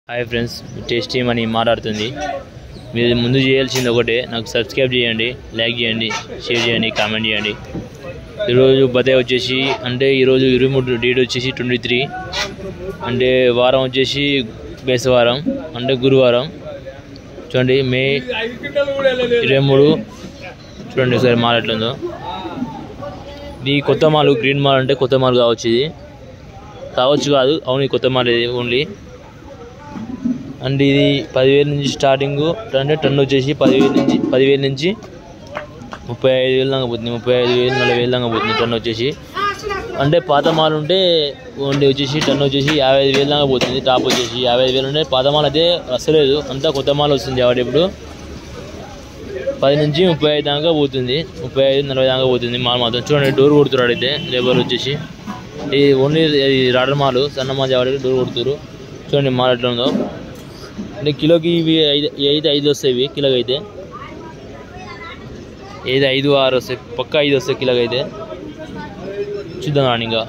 hi friends tasty money మాట్లాడుతుంది మీరు ముందు చేయాల్సింది ఒకటే నాకు సబ్స్క్రైబ్ చేయండి లైక్ చేయండి షేర్ చేయండి కామెంట్ చేయండి ఈరోజు బతే వచ్చేసి అంటే ఈరోజు ఇరవై మూడు డేట్ వచ్చేసి ట్వంటీ త్రీ అంటే వారం వచ్చేసి బేసవారం అంటే గురువారం చూడండి మే ఇరవై మూడు చూడండి ఒకసారి మాల్ ఎట్లుందో ఇది కొత్త మాల్ గ్రీన్ మాల్ అంటే కొత్త మాల్ కావచ్చు ఇది కావచ్చు కాదు అవును ఇది కొత్త మాల్ ఇది ఓన్లీ అండ్ ఇది పదివేల నుంచి స్టార్టింగ్ అంటే టన్ వచ్చేసి పదివేల నుంచి పదివేల నుంచి ముప్పై ఐదు వేలు దాకా పోతుంది ముప్పై ఐదు వేలు నలభై వేలు దాకా పోతుంది టన్ వచ్చేసి అంటే పాత మాల్ ఉంటే ఓన్లీ వచ్చేసి టన్ వచ్చేసి యాభై ఐదు వేలు దాకా పోతుంది టాప్ వచ్చేసి యాభై ఐదు వేలు ఉంటే పాత మాల్ అయితే వస్తలేదు అంతా కొత్త మాల్ వస్తుంది కాబట్టి ఇప్పుడు పది నుంచి ముప్పై ఐదు దాకా పోతుంది ముప్పై ఐదు నలభై దాకా పోతుంది మాల్ మాత్రం చూడండి డోర్ కొడుతున్నాడు అయితే లేబర్ వచ్చేసి ఇది ఓన్లీ ఇది రాడర్ మాల్ సన్న మాల్ కాబట్టి డోర్ కొడుతురు చూడండి మాల్ ఎట్లా ఉందో అంటే కిలోకి ఇవి ఐదు ఇవి అయితే ఐదు వస్తాయి ఇవి కిలోకి అయితే ఏది ఐదు ఆరు వస్తాయి పక్క ఐదు వస్తాయి కిలోకి అయితే చూద్దాం రాని ఇంకా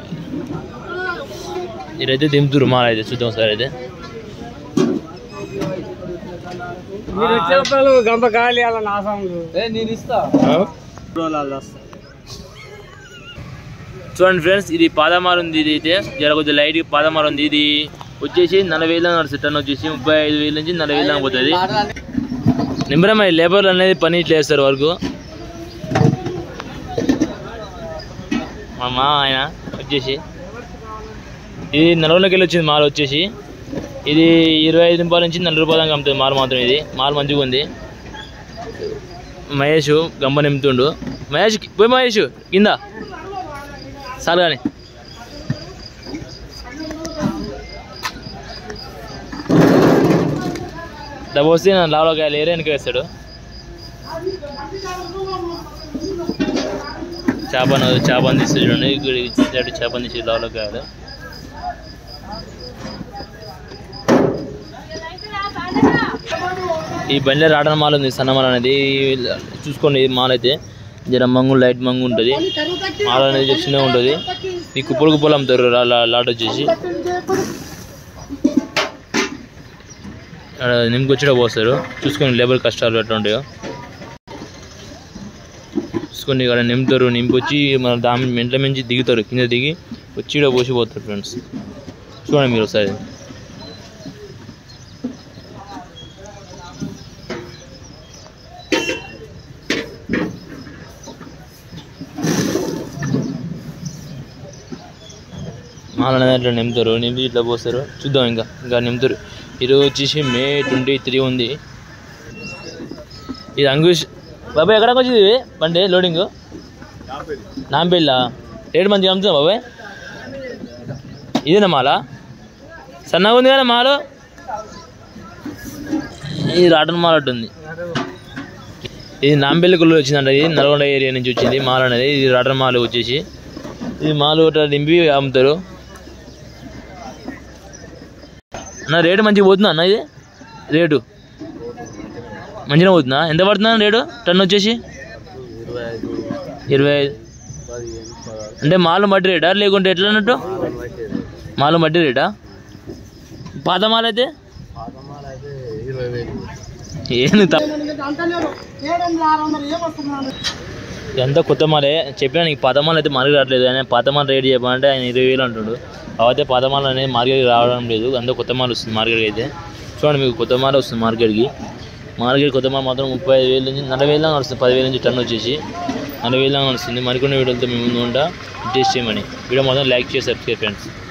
ఇదైతే దింపుతురు మాల్ అయితే చూద్దాం సార్ అయితే మీరు వచ్చినప్పుడు గంప గాలి అలా నాసంలు నేను ఇస్తా చూడండి ఫ్రెండ్స్ ఇది పాదమాల ఉంది ఇది అయితే జర కొద్దిగా లైట్ పాదమాల ఉంది ఇది వచ్చేసి నలభై వేలు నడుస్తుంది టన్ వచ్చేసి ముప్పై ఐదు వేల నుంచి నలభై వేలు దాకా పోతుంది నిమ్మరమ్మ లేబర్లు అనేది పని ఇట్లా వేస్తారు వరకు మా మా ఆయన వచ్చేసి ఇది నలభైలోకి వెళ్ళి వచ్చింది మాల్ వచ్చేసి ఇది ఇరవై ఐదు రూపాయల నుంచి నలభై రూపాయల దాకా అమ్ముతుంది మాల్ మాత్రం ఇది మాల్ మంచిగా ఉంది మహేష్ గంప నింపుతుండు మహేష్ పోయి మహేష్ కింద చాలు కానీ డబ్బు వస్తే నా లావలోకాయలు ఏరే వెనక వేస్తాడు చేపను చేపను తీసి చూడండి ఇక్కడ ఇచ్చినట్టు చేపను తీసి లావలోకాయలు ఈ బండిలో రావడం మాల్ ఉంది సన్న మాల్ అనేది చూసుకోండి ఈ మాల్ అయితే జర మంగు లైట్ మంగు ఉంటుంది మాల్ అనేది చిన్నగా ఉంటుంది ఈ కుప్పలు కుప్పలు అమ్ముతారు లా- లా- లాట్ వచ్చేసి ఆడ నింపుకొచ్చినా పోస్తారు చూసుకోండి లేబర్ కష్టాలు ఎట్లా ఉంటాయో చూసుకోండి ఇక్కడ నింపుతారు నింపొచ్చి మన దాని మెంట్ల మించి దిగుతారు కింద దిగి వచ్చి ఈడ పోసి పోతారు ఫ్రెండ్స్ చూడండి మీరు ఒకసారి మాల అనేది అట్లా నింపుతారు నింపి ఇట్లా పోస్తారు చూద్దాం ఇంకా ఇంకా నింపుతారు ఈరోజు వచ్చేసి మే ట్వంటీ త్రీ ఉంది ఇది అంకుష్ బాబాయ్ ఎక్కడికి వచ్చింది ఇది బండి లోడింగ్ నాంపల్లా రేటు మంచిగా అమ్ముతుందా బాబాయ్ ఇదేనా మాల సన్నగా ఉంది కదా మాలు ఇది రాటన్ మాల ఉంది ఇది నాంపల్లి కుళ్ళు వచ్చిందంట ఇది నల్గొండ ఏరియా నుంచి వచ్చింది మాల్ అనేది ఇది రాటన్ మాల్ వచ్చేసి ఇది మాలు ఇట్లా నింపి అమ్ముతారు అన్న రేటు మంచిగా పోతుందా అన్న ఇది రేటు మంచిగా పోతుందా ఎంత పడుతుందా రేటు టన్ వచ్చేసి ఇరవై ఐదు అంటే మాలు మట్టి రేటా లేకుంటే ఎట్లా అన్నట్టు మాలు మట్టి రేటా పాత మాల అయితే ఏంది తప్ప ఎంత కొత్త మాలే చెప్పినా నీకు పాత మాల అయితే మార్కెట్ రావట్లేదు ఆయన పాత మాల రేట్ చెప్పాలంటే ఆయన ఇరవై వేలు అంటాడు కాకపోతే పాత మాల అనేది మార్కెట్కి రావడం లేదు అంత కొత్త మాల వస్తుంది మార్కెట్కి అయితే చూడండి మీకు కొత్త మాల వస్తుంది మార్కెట్కి మార్కెట్ కొత్త మాల మాత్రం ముప్పై ఐదు వేల నుంచి నలభై వేల దాకా నడుస్తుంది పదివేల నుంచి టన్ వచ్చేసి నలభై వేల దాకా నడుస్తుంది మరికొన్ని వీడియోలతో మేము ముందు ఉంటా టేస్ట్ చేయమని వీడియో మాత్రం లైక్ చేసి సబ్స్క్రైబ్ ఫ్రెండ్స్